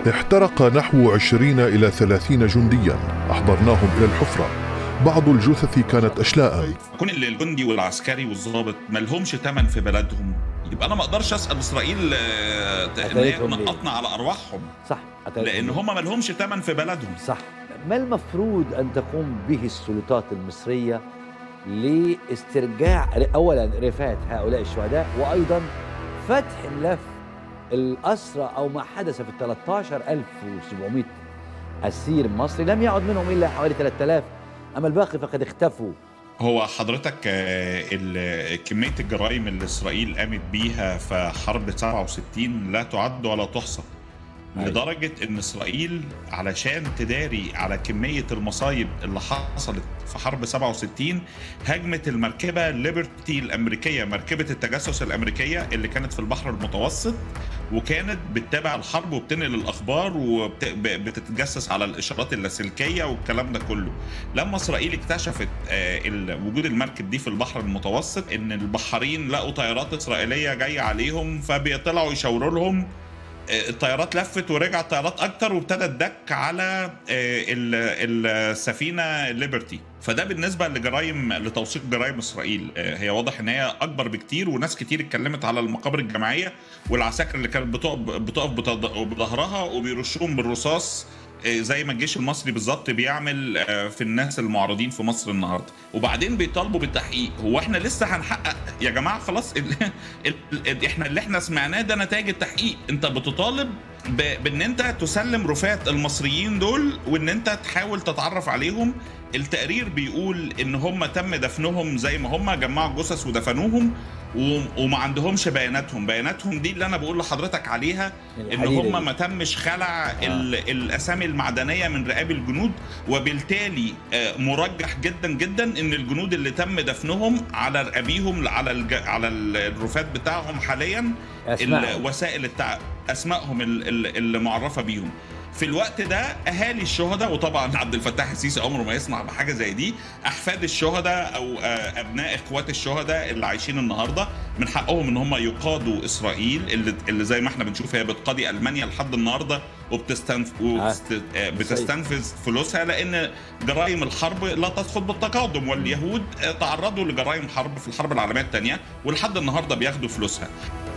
احترق نحو عشرين إلى ثلاثين جنديا أحضرناهم إلى الحفرة بعض الجثث كانت أشلاء كون اللي الجندي والعسكري والضابط ما لهمش تمن في بلدهم يبقى انا ما اقدرش اسال اسرائيل آه، ت- ان هي قتلتهم ليه؟ نقطنا على ارواحهم صح قتلتهم لان هم ما لهمش تمن في بلدهم صح ما المفروض ان تقوم به السلطات المصريه لاسترجاع اولا رفات هؤلاء الشهداء وايضا فتح ملف الاسرى او ما حدث في ال 13700 اسير مصري لم يعد منهم الا حوالي 3000 اما الباقي فقد اختفوا هو حضرتك آه، ال- كميه الجرائم اللي اسرائيل قامت بيها في حرب 67 لا تعد ولا تحصى أيوة. لدرجه ان اسرائيل علشان تداري على كميه المصايب اللي حصلت في حرب 67 هاجمت المركبه ليبرتي الامريكيه مركبه التجسس الامريكيه اللي كانت في البحر المتوسط وكانت بتتابع الحرب وبتنقل الاخبار وبتتجسس على الاشارات اللاسلكيه والكلام ده كله لما اسرائيل اكتشفت آه، ال- وجود المركب دي في البحر المتوسط ان البحارين لقوا طيارات اسرائيليه جايه عليهم فبيطلعوا يشاوروا لهم آه، الطيارات لفت ورجعت طيارات اكتر وابتدى الدك على آه، ال- السفينه ليبرتي فده بالنسبه لجرائم لتوثيق جرائم اسرائيل آه، هي واضح ان هي اكبر بكتير وناس كتير اتكلمت على المقابر الجماعيه والعساكر اللي كانت بتقف بتقف بتض- بظهرها وبيرشوهم بالرصاص آه، زي ما الجيش المصري بالظبط بيعمل آه، في الناس المعارضين في مصر النهارده وبعدين بيطالبوا بالتحقيق هو احنا لسه هنحقق يا جماعه خلاص ال... ال... ال... احنا اللي احنا سمعناه ده نتائج التحقيق انت بتطالب ب... بان انت تسلم رفات المصريين دول وان انت تحاول تتعرف عليهم التقرير بيقول ان هم تم دفنهم زي ما هم جمعوا جثث ودفنوهم و... وما عندهمش بياناتهم بياناتهم دي اللي انا بقول لحضرتك عليها ان الحديدة دي. هم ما تمش خلع ال... الاسامي المعدنيه من رقاب الجنود وبالتالي آه، مرجح جدا جدا ان الجنود اللي تم دفنهم على رقابيهم على الج... على ال- الرفات بتاعهم حاليا أسمائهم. وسائل التع... اسمائهم ال- ال- اللي معرفه بيهم في الوقت ده اهالي الشهداء وطبعا عبد الفتاح السيسي عمره ما يسمع بحاجه زي دي احفاد الشهداء او آه، ابناء اخوات الشهداء اللي عايشين النهارده من حقهم ان هم يقادوا اسرائيل اللي, اللي زي ما احنا بنشوف هي بتقاضي المانيا لحد النهارده وبتستنف... وبست... آه، بتستنفذ فلوسها لان جرائم الحرب لا تسقط بالتقادم واليهود آه، تعرضوا لجرائم حرب في الحرب العالميه الثانيه ولحد النهارده بياخدوا فلوسها